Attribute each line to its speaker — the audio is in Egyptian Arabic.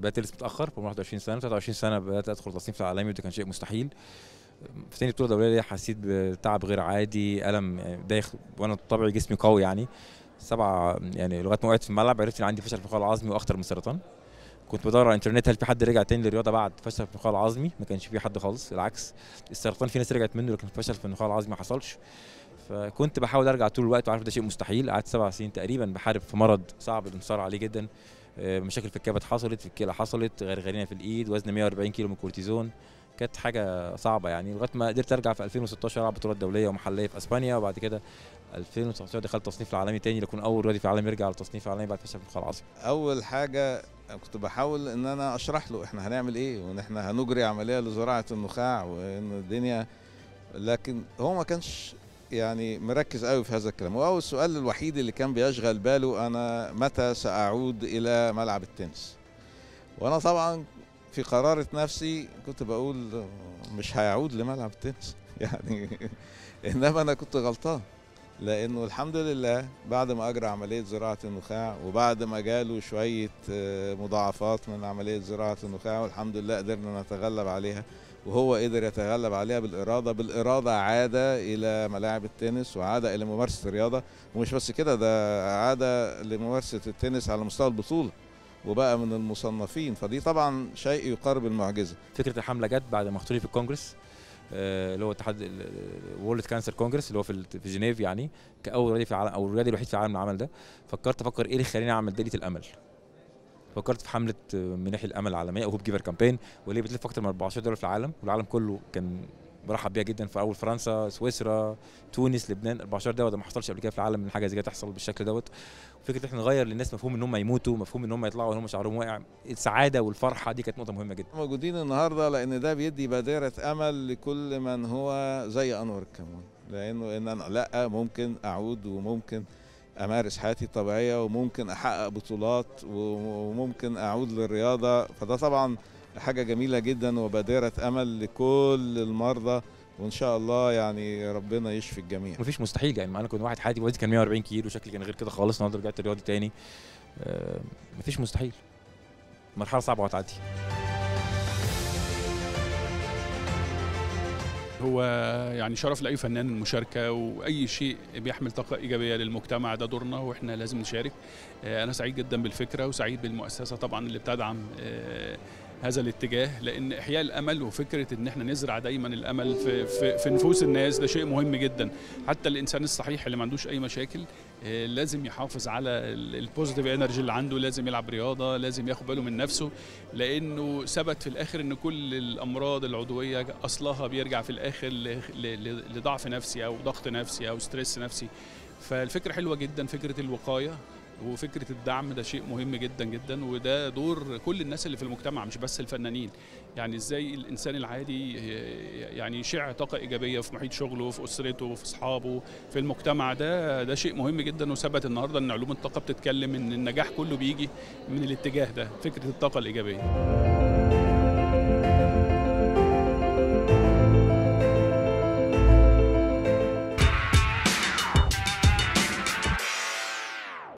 Speaker 1: بدات تدرس متاخر في 21 سنه 23 سنه بدات ادخل تصنيف العالمي وده كان شيء مستحيل في تاني بطوله دوليه حسيت بتعب غير عادي الم يعني دايخ وانا طبعي جسمي قوي يعني سبعه يعني لغايه ما وقعت في الملعب عرفت ان عندي فشل في النخاع العظمي واخطر من السرطان كنت بدور على الانترنت هل في حد رجع تاني للرياضه بعد فشل في النخاع العظمي ما كانش في حد خالص العكس السرطان في ناس رجعت منه لكن فشل في النخاع العظمي ما حصلش فكنت بحاول ارجع طول الوقت وعارف ده شيء مستحيل قعدت سبع سنين تقريبا بحارب في مرض صعب الانتصار عليه جدا آه، مشاكل في الكبد حصلت في الكلى حصلت غرغرينه في الايد وزن 140 كيلو من الكورتيزون كانت حاجه صعبه يعني لغايه ما قدرت ارجع في 2016 العب بطولات دوليه ومحليه في اسبانيا وبعد كده 2019 دخلت تصنيف العالمي تاني لكن اول رياضي في العالم يرجع للتصنيف العالمي بعد فشل في النخاع العظمي
Speaker 2: اول حاجه كنت بحاول ان انا اشرح له احنا هنعمل ايه وان احنا هنجري عمليه لزراعه النخاع وان الدنيا لكن هو ما كانش يعني مركز قوي في هذا الكلام وهو السؤال الوحيد اللي كان بيشغل باله انا متى ساعود الى ملعب التنس وانا طبعا في قرارة نفسي كنت بقول مش هيعود لملعب التنس يعني انما انا كنت غلطان لانه الحمد لله بعد ما اجرى عمليه زراعه النخاع وبعد ما جاله شويه آه، مضاعفات من عمليه زراعه النخاع والحمد لله قدرنا نتغلب عليها وهو قدر يتغلب عليها بالاراده بالاراده عاد الى ملاعب التنس وعاد الى ممارسه الرياضه ومش بس كده ده عاد لممارسه التنس على مستوى البطوله وبقى من المصنفين فدي طبعا شيء يقارب المعجزه
Speaker 1: فكره الحمله جت بعد ما اختاري في الكونجرس آه، اللي هو اتحاد وورلد كانسر كونجرس اللي هو في ال- في جنيف يعني كاول رياضي في العالم او الرياضي الوحيد في العالم اللي عمل ده فكرت افكر ايه اللي يخليني اعمل داليه الامل فكرت في حمله آه، مناحي الامل العالميه او هوب جيفر كامبين واللي بتلف اكتر من 14 دوله في العالم والعالم كله كان برحب بيها جدا في اول فرنسا سويسرا تونس لبنان 14 دوله ده ما حصلش قبل كده في العالم ان حاجه زي كده تحصل بالشكل دوت فكره احنا نغير للناس مفهوم ان هم يموتوا مفهوم ان هم يطلعوا ان هم شعرهم واقع السعاده والفرحه دي كانت نقطه مهمه جدا
Speaker 2: موجودين النهارده لان ده بيدي بادره امل لكل من هو زي انور الكمون لانه ان انا لا ممكن اعود وممكن امارس حياتي الطبيعيه وممكن احقق بطولات وممكن اعود للرياضه فده طبعا حاجه جميله جدا وبادره امل لكل المرضى وان شاء الله يعني ربنا يشفي الجميع
Speaker 1: مفيش مستحيل يعني انا كنت واحد حياتي وزني كان 140 كيلو شكلي كان غير كده خالص النهارده رجعت رياضي تاني آه، مفيش مستحيل مرحله صعبه وهتعدي
Speaker 3: هو يعني شرف لاي فنان المشاركه واي شيء بيحمل طاقه ايجابيه للمجتمع ده دورنا واحنا لازم نشارك آه، انا سعيد جدا بالفكره وسعيد بالمؤسسه طبعا اللي بتدعم آه، هذا الاتجاه لان احياء الامل وفكره ان احنا نزرع دايما الامل في, في, في نفوس الناس ده شيء مهم جدا حتى الانسان الصحيح اللي ما عندوش اي مشاكل آه، لازم يحافظ على البوزيتيف انرجي اللي عنده لازم يلعب رياضه لازم ياخد باله من نفسه لانه ثبت في الاخر ان كل الامراض العضويه اصلها بيرجع في الاخر ل- ل- لضعف نفسي او ضغط نفسي او ستريس نفسي فالفكره حلوه جدا فكره الوقايه وفكره الدعم ده شيء مهم جدا جدا وده دور كل الناس اللي في المجتمع مش بس الفنانين يعني ازاي الانسان العادي يعني يشع طاقه ايجابيه في محيط شغله في اسرته في اصحابه في المجتمع ده ده شيء مهم جدا وثبت النهارده ان علوم الطاقه بتتكلم ان النجاح كله بيجي من الاتجاه ده فكره الطاقه الايجابيه